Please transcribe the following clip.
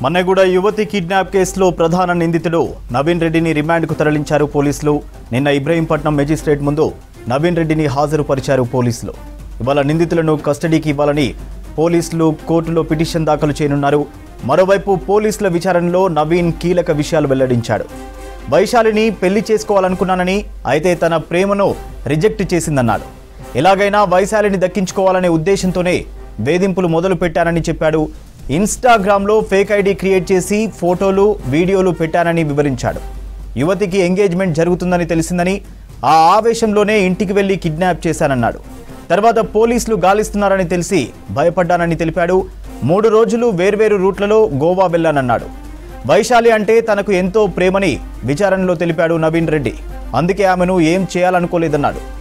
మన్నెగూడ యువతి కిడ్నాప్ కేసులో ప్రధాన నిందితుడు నవీన్ రెడ్డిని రిమాండ్కు తరలించారు పోలీసులు నిన్న ఇబ్రహీంపట్నం మెజిస్ట్రేట్ ముందు నవీన్ రెడ్డిని హాజరుపరిచారు పోలీసులు ఇవాళ నిందితులను కస్టడీకి ఇవ్వాలని పోలీసులు కోర్టులో పిటిషన్ దాఖలు చేయనున్నారు మరోవైపు పోలీసుల విచారణలో నవీన్ కీలక విషయాలు వెల్లడించాడు వైశాలిని పెళ్లి చేసుకోవాలనుకున్నానని అయితే తన ప్రేమను రిజెక్ట్ చేసిందన్నాడు ఎలాగైనా వైశాలిని దక్కించుకోవాలనే ఉద్దేశంతోనే వేధింపులు మొదలు పెట్టానని చెప్పాడు ఇన్స్టాగ్రామ్లో ఫేక్ ఐడి క్రియేట్ చేసి ఫోటోలు వీడియోలు పెట్టానని వివరించాడు యువతికి ఎంగేజ్మెంట్ జరుగుతుందని తెలిసిందని ఆ ఆవేశంలోనే ఇంటికి వెళ్లి కిడ్నాప్ చేశానన్నాడు తర్వాత పోలీసులు గాలిస్తున్నారని తెలిసి భయపడ్డానని తెలిపాడు మూడు రోజులు వేర్వేరు రూట్లలో గోవా వెళ్లానన్నాడు వైశాలి అంటే తనకు ఎంతో ప్రేమని విచారణలో తెలిపాడు నవీన్ రెడ్డి అందుకే ఆమెను ఏం చేయాలనుకోలేదన్నాడు